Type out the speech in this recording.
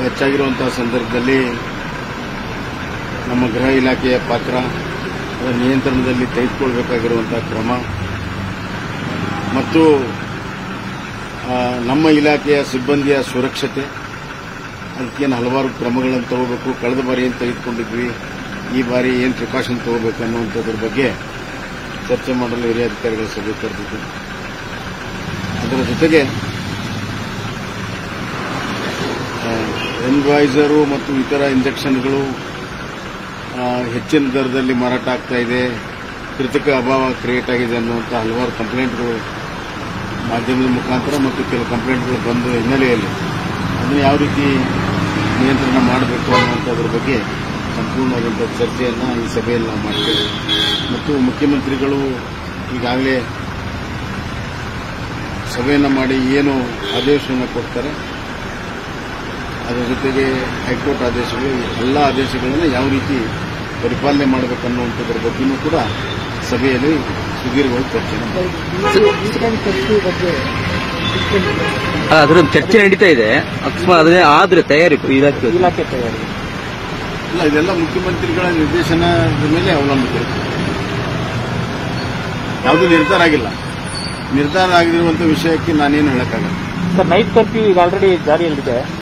ಹೆಚ್ಚಾಗಿರುವಂತಹ ಸಂದರ್ಭದಲ್ಲಿ ನಮ್ಮ ಗೃಹ ಇಲಾಖೆಯ ಪಾತ್ರ ಅದರ ನಿಯಂತ್ರಣದಲ್ಲಿ ತೆಗೆದುಕೊಳ್ಬೇಕಾಗಿರುವಂತಹ ಕ್ರಮ ಮತ್ತು ಆ, ನಮ್ಮ ಇಲಾಖೆಯ ಸಿಬ್ಬಂದಿಯ ಸುರಕ್ಷತೆ ಅದಕ್ಕೇನು ಹಲವಾರು ಕ್ರಮಗಳನ್ನು ತಗೋಬೇಕು ಕಳೆದ ಬಾರಿ ಏನು ತೆಗೆದುಕೊಂಡಿದ್ವಿ ಈ ಬಾರಿ ಏನು ಪ್ರಿಕಾಷನ್ ತಗೋಬೇಕು ಅನ್ನುವಂಥದ್ರ ಬಗ್ಗೆ ಚರ್ಚೆ ಮಾಡಲು ಹಿರಿಯ ಅಧಿಕಾರಿಗಳ ಸಭೆ ಕರೆದಿದ್ದು ಅದರ ಜೊತೆಗೆ ಎನ್ವಾಯ್ಸರು ಮತ್ತು ಇತರ ಇಂಜೆಕ್ಷನ್ಗಳು ಆ, ಹೆಚ್ಚಿನ ದರದಲ್ಲಿ ಮಾರಾಟ ಆಗ್ತಾ ಇದೆ ಕೃತಕ ಅಭಾವ ಕ್ರಿಯೇಟ್ ಆಗಿದೆ ಅನ್ನುವಂಥ ಹಲವಾರು ಕಂಪ್ಲೇಂಟ್ಗಳು ಮಾಧ್ಯಮದ ಮುಖಾಂತರ ಮತ್ತು ಕೆಲವು ಕಂಪ್ಲೇಂಟ್ಗಳು ಬಂದ ಹಿನ್ನೆಲೆಯಲ್ಲಿ ಅದನ್ನು ಯಾವ ರೀತಿ ನಿಯಂತ್ರಣ ಮಾಡಬೇಕು ಅನ್ನುವಂಥದ್ರ ಬಗ್ಗೆ ಸಂಪೂರ್ಣವಾದಂಥ ಚರ್ಚೆಯನ್ನು ಈ ಸಭೆಯಲ್ಲಿ ನಾವು ಮಾಡ್ತೇವೆ ಮತ್ತು ಮುಖ್ಯಮಂತ್ರಿಗಳು ಈಗಾಗಲೇ ಸಭೆಯನ್ನು ಮಾಡಿ ಏನು ಆದೇಶವನ್ನು ಕೊಡ್ತಾರೆ ಅದರ ಜೊತೆಗೆ ಹೈಕೋರ್ಟ್ ಆದೇಶಗಳು ಎಲ್ಲ ಆದೇಶಗಳನ್ನು ಯಾವ ರೀತಿ ಪರಿಪಾಲನೆ ಮಾಡಬೇಕನ್ನುವಂಥದ್ರ ಬಗ್ಗೆಯೂ ಕೂಡ ಸಭೆಯಲ್ಲಿ ಸುದೀರ್ಘವಾಗಿ ಚರ್ಚೆ ಮಾಡಿದ್ದೇವೆ. ಇನ್ಸಿಡೆಂಟ್ ಖರ್ಚು ಬಗ್ಗೆ ಅದರ ಚರ್ಚೆ ನಡೀತಾ ಇದೆ ಅಕಸ್ಮಾತ್ ಅದೇ ಆದ್ರೆ ತಯಾರಿ ಇಲಾಖೆ ಇಲಾಖೆ ತಯಾರಿ ಇಲ್ಲ ಇದೆಲ್ಲ ಮುಖ್ಯಮಂತ್ರಿಗಳ ನಿರ್ದೇಶನದ ಮೇಲೆ ಅವಲಂಬಿತ ಇರುತ್ತೆ. ಯಾವುದೂ ನಿರ್ಧಾರ ಆಗಿಲ್ಲ ನಿರ್ಧಾರ ಆಗದಿರುವಂಥ ವಿಷಯಕ್ಕೆ ನಾನೇನು ಹೇಳಕ್ಕಾಗಲ್ಲ ಸರ್ ನೈಟ್ ಕರ್ಫ್ಯೂ ಈಗ ಆಲ್ರೆಡಿ ಜಾರಿಯಲ್ಲಿದೆ